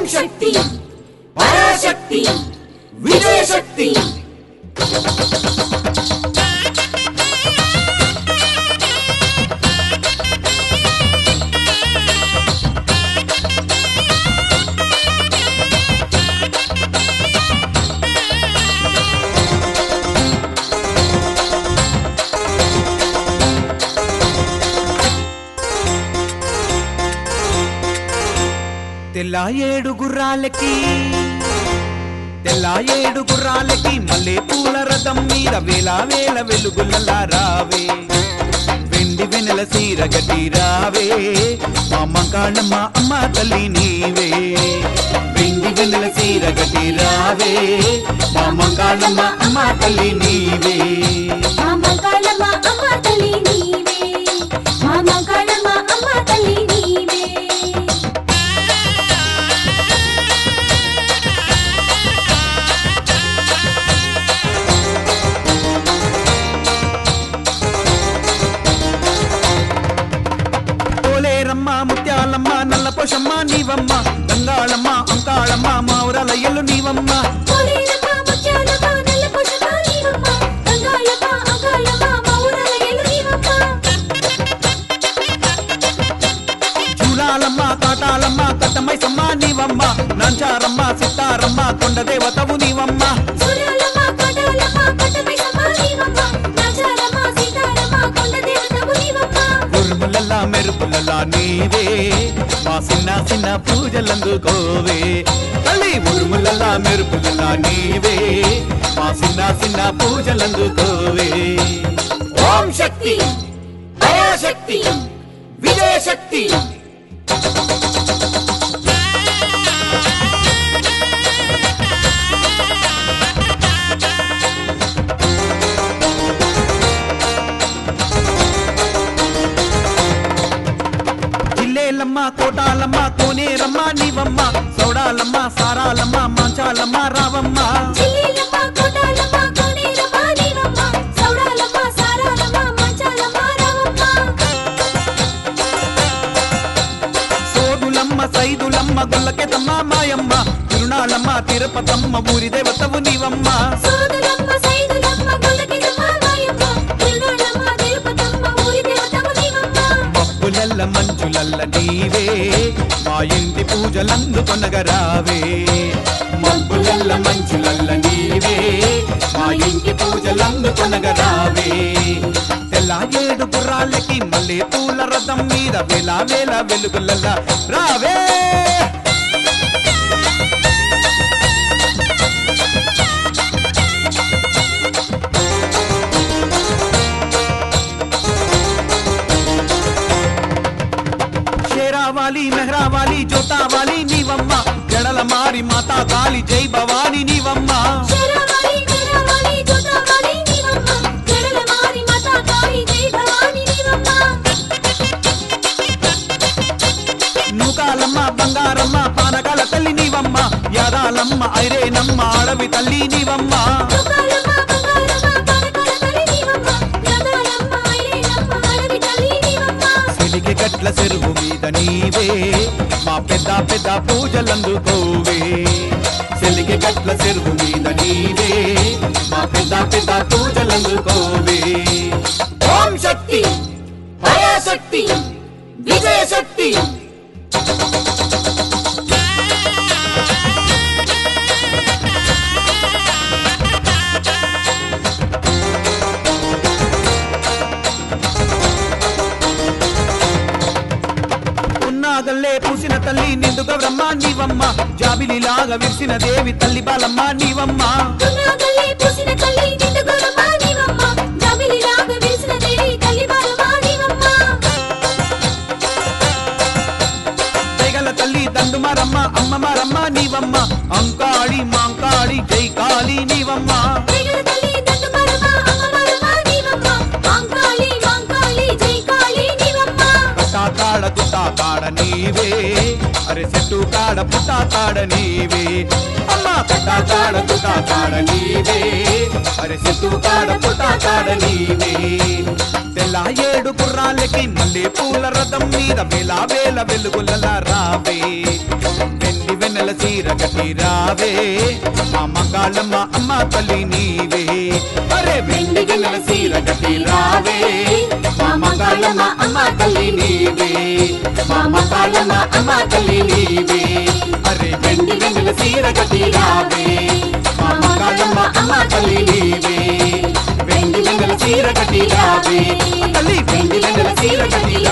శక్తి పరాశక్తి విజయశక్తి తెల్ల ఏడు గుర్రాలకి తెల్ల ఏడు గుర్రాలకి మల్లె పూల రథం మీద వేల వేల వెలుగులలా రావే వెండి వెనెల సీర గట్టి రావే మా మంకాళ్ళమ్మ అమ్మ తల్లి నీవే వెండి వెనెల సీర గట్టి రావే మా మంకాళ్ళమ్మ అమ్మ తల్లి నీవే మా మంగళమ్మ అమ్మ తల్లి నీవే మా మంగళమ్మ అమ్మ తల్లి నీవే పోలేరమ్మ ముత్యాలమ్మ నల్ల పొషమ్మ నీవమ్మ గంగాళమ్మ అంకాళమ్మ మావురాల ఎల్లు నీవమ్మ కోలేరమ్మ ముత్యాలమ్మ నల్ల పుష్ప నీవమ్మ గంగాళమ్మ అంగాళమ్మ మౌరాల ఎల్లు నీవమ్మ చూలాలమ్మ కాటాలమ్మ కట్టమైసమ్మ నీవమ్మ నంచారమ్మ సిత్తారమ్మ కొండ దేవతవు నీవమ్మ సురాలమ్మ కటాలమ్మ కట్టమైసమ్మ నీవమ్మ నాచారమ్మ సీతారమ్మ కొండ దేవతవు నీవమ్మ ఉరుములల్లా మెరుపులల్లా నీవే మా చిన్న చిన్న పూజలందుకోవే తల్లి ఉరుములల్లా మెరుపులల్లా నీవే మా చిన్న చిన్న పూజలందుకోవే ఓం శక్తి పరాశక్తి విజయశక్తి జిల్లేలమ్మ కోటాలమ్మ కోనేరమ్మ నీవమ్మ సౌడాలమ్మ సారాలమ్మ మాంచాలమ్మ రావమ్మ జిల్లీలమ్మ కోటాలమ్మ కోనేరమ్మ నీవమ్మ సౌడాలమ్మ సారాలమ్మ మంచాలమ్మ రావమ్మ సోదులమ్మ సైదులమ్మ గొల్లకెతమ్మ మాయమ్మ తిరునాళమ్మ తిరుపతమ్మ ఊరి దేవతవు నీవమ్మ సోదరమ్మ సైదులమ్మ గొల్లకిదమ్మ మాయమ్మ తిరునాళమ్మ తిరుపతమ్మ ఊరి దేవతమ్మ నీవమ్మ మబ్బులల్ల మంచులల్ల నీవే మా ఇంటి పూజలందుకొనగరావే మబ్బులల్ల మంచులల్ల నీవే మా ఇంటి పూజలందుకొనగరావే తెల్ల ఏడు గుర్రాలకి మల్లె పూల రథం మీద వేల వేల వెలుగులల్ల రావే షేరావాలి మెహరావాలి జోతావాలి నీవమ్మ జడల మారి మాతా కాళి జై భవాని నీవమ్మ శరవాలి నిరవాలి జోతవాలి నీవమ్మ జడల మారి మాతా కాళీ జై భవాని నీవమ్మ నూకాలమ్మ బంగారమ్మ పానకాల తల్లి నీవమ్మ యాదాలమ్మ ఐరేనమ్మ అడవి తల్లి నీవమ్మ తుకాలమ్మ బంగారమ్మ కనకాల తల్లి నీవమ్మ గదాలమ్మ ఐరేనమ్మ అడవి తల్లి నీవమ్మ సిలికి గట్ల చెరువు మీద నీవే మా పెద్ద పెద్ద పూజలందుకోవే సిలికి గట్ల చెరువు మీద నీవే మా పెద్ద పెద్ద పూజలందుకోవే ఓం శక్తి పరాశక్తి విజయశక్తి ఉన్నాగల్లే పూసిన తల్లి నిండు గౌరమ్మ నీవమ్మ జాబిలిలాగా విరిసిన దేవి తల్లి బాలమ్మ నీవమ్మ దున్నాగల్లే పూసిన తల్లి నిండు గౌరమ్మ నీవమ్మ జాబిలిలాగా విరిసిన దేవి తల్లి బాలమ్మ నీవమ్మ జైగల తల్లి దండుమారమ్మ అమ్మమారమ్మ నీవమ్మ అంకాళి మాంకాళి జై కాళి నీవమ్మ జగల తల్లి దండుమరమ్మ అమ్మమరమ్మ నీవమ్మ మాంకాళి మాంకాళి జై కాళి నీవమ్మ కట్టాకాడ గుట్టాకాడ నీవే అరే చెట్టు కాడ పుట్టాకాడ నీవే అమ్మ కట్టాకాడ గుట్టాకాడ నీవే అరే చెట్టు కాడ పుట్టాకాడ నీవే తెల్ల ఏడు గుర్రాలకి మల్లె పూల రథం మీద వేల వేల వెలుగులలా రావే వెండి వెన్నెల వెన్నెల సీర కట్టి రావే మా మంగాళమ్మ అమ్మ తల్లి నీవే అరే వెండి వెన్నెల సీర కట్టి రావే మా మంగాళమ్మ అమ్మ తల్లి నీవే మా మంగాళమ్మ అమ్మ తల్లి నీవే అరే వెండి వెన్నెల సీర కట్టి రావే మా మంగాళమ్మ అమ్మ తల్లి నీవే వెండి వెన్నెల సీర కట్టి రావే తల్లి వెండి వెన్నెల సీర కట్టి